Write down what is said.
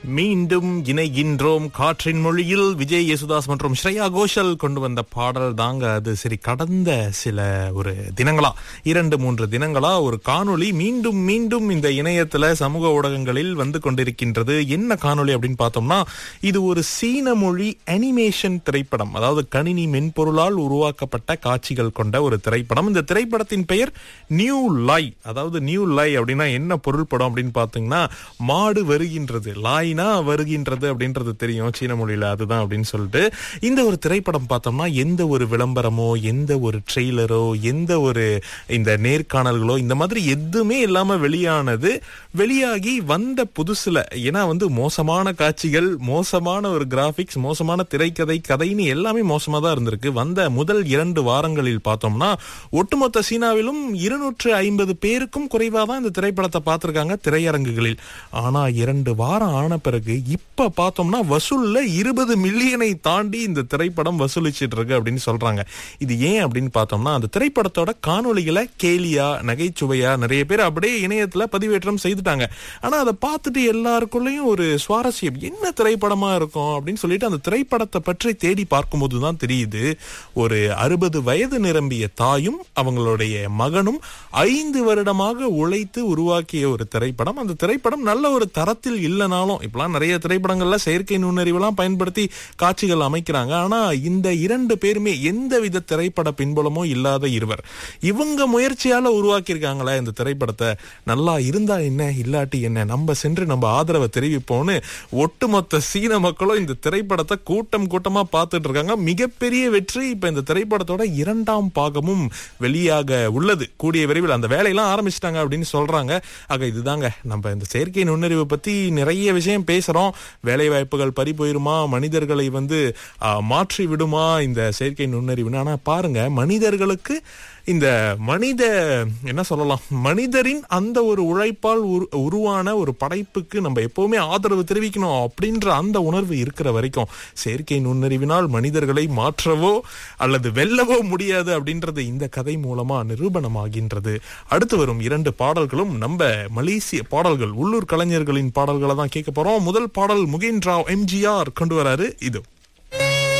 மீண்டும் இணைகின்றோம் காற்றின் மொழியில் விஜய் யேசுதாஸ் மற்றும் ஸ்ரேயா கோஷல் கொண்டு வந்த பாடல் தாங்க அது சரி கடந்த சில ஒரு தினங்களா இரண்டு மூன்று தினங்களா ஒரு காணொளி மீண்டும் மீண்டும் இந்த இணையத்துல சமூக ஊடகங்களில் வந்து கொண்டிருக்கின்றது என்ன காணொளி அப்படின்னு பார்த்தோம்னா இது ஒரு சீன மொழி அனிமேஷன் திரைப்படம் அதாவது கணினி மென்பொருளால் உருவாக்கப்பட்ட காட்சிகள் கொண்ட ஒரு திரைப்படம் இந்த திரைப்படத்தின் பெயர் நியூ லை அதாவது நியூ லை அப்படின்னா என்ன பொருள் படம் அப்படின்னு பார்த்தீங்கன்னா மாடு வருகின்றது லாய்னா வருகின்றது அப்படின்றது தெரியும் சீன மொழியில அதுதான் அப்படின்னு சொல்லிட்டு இந்த ஒரு திரைப்படம் பார்த்தோம்னா எந்த ஒரு விளம்பரமோ எந்த ஒரு ட்ரெய்லரோ எந்த ஒரு இந்த நேர்காணல்களோ இந்த மாதிரி எதுவுமே இல்லாம வெளியானது வெளியாகி வந்த புதுசுல ஏன்னா வந்து மோசமான காட்சிகள் மோசமான ஒரு கிராபிக்ஸ் மோசமான திரைக்கதை கதைன்னு எல்லாமே மோசமா தான் இருந்திருக்கு வந்த முதல் இரண்டு வாரங்களில் பார்த்தோம்னா ஒட்டுமொத்த சீனாவிலும் இருநூற்று ஐம்பது பேருக்கும் குறைவா தான் இந்த திரைப்படத்தை பார்த்திருக்காங்க திரையரங்குகளில் ஆனா இரண்டு வாரம் ஆன பிறகு இப்ப பார்த்தோம்னா வசூல்ல இருபது மில்லியனை தாண்டி இந்த திரைப்படம் வசூலிச்சிட்டு இருக்கு அப்படின்னு சொல்றாங்க இது ஏன் அப்படின்னு பார்த்தோம்னா அந்த திரைப்படத்தோட காணொளிகளை கேலியா நகைச்சுவையா நிறைய பேர் அப்படியே இணையத்துல பதிவேற்றம் செய்துட்டாங்க ஆனா அதை பார்த்துட்டு எல்லாருக்குள்ளயும் ஒரு சுவாரஸ்யம் என்ன திரைப்படமா இருக்கும் அப்படின்னு சொல்லிட்டு அந்த திரைப்படத்தை பற்றி தேடி பார்க்கும்போது தான் தெரியுது ஒரு அறுபது வயது நிரம்பிய தாயும் அவங்களுடைய மகனும் ஐந்து வருடமாக உழைத்து உருவாக்கிய ஒரு திரைப்படம் அந்த திரைப்படம் நல்ல ஒரு தரத்தில் இல்லைனாலும் இப்பெல்லாம் நிறைய திரைப்படங்கள்ல செயற்கை நுண்ணறிவுலாம் பயன்படுத்தி காட்சிகள் அமைக்கிறாங்க ஆனா இந்த இரண்டு பேருமே எந்தவித திரைப்பட பின்புலமோ இல்லாத இருவர் இவங்க முயற்சியால உருவாக்கியிருக்காங்களே இந்த திரைப்படத்தை நல்லா இருந்தா என்ன இல்லாட்டி என்ன நம்ம சென்று நம்ம ஆதரவை தெரிவிப்போம்னு ஒட்டுமொத்த சீன மக்களும் இந்த திரைப்படத்தை கூட்டம் கூட்டமா பார்த்துட்டு இருக்காங்க மிகப்பெரிய வெற்றி இப்ப இந்த திரைப்படத்தோட இரண்டாம் பாகமும் வெளியாக உள்ளது கூடிய விரைவில் அந்த வேலையெல்லாம் ஆரம்பிச்சிட்டாங்க அப்படின்னு சொல்றாங்க ஆக இதுதாங்க நம்ம இந்த செயற்கை நுண்ணறிவு பத்தி நிறைய விஷயம் பேசுறோம் வேலை வாய்ப்புகள் பறி போயிருமா மனிதர்களை வந்து ஆ, மாற்றி விடுமா இந்த செயற்கை நுண்ணறிவுன்னு ஆனா பாருங்க மனிதர்களுக்கு இந்த மனித என்ன சொல்லலாம் மனிதரின் அந்த ஒரு உழைப்பால் உரு- உருவான ஒரு படைப்புக்கு நம்ம எப்பவுமே ஆதரவு தெரிவிக்கணும் அப்படின்ற அந்த உணர்வு இருக்கிற வரைக்கும் செயற்கை நுண்ணறிவினால் மனிதர்களை மாற்றவோ அல்லது வெல்லவோ முடியாது அப்படின்றது இந்த கதை மூலமா நிரூபணமாகின்றது அடுத்து வரும் இரண்டு பாடல்களும் நம்ம மலேசிய பாடல்கள் உள்ளூர் கலைஞர்களின் பாடல்களை தான் கேட்க போறோம் முதல் பாடல் முகேன் ராவ் எம்ஜிஆர் கொண்டு வராரு இது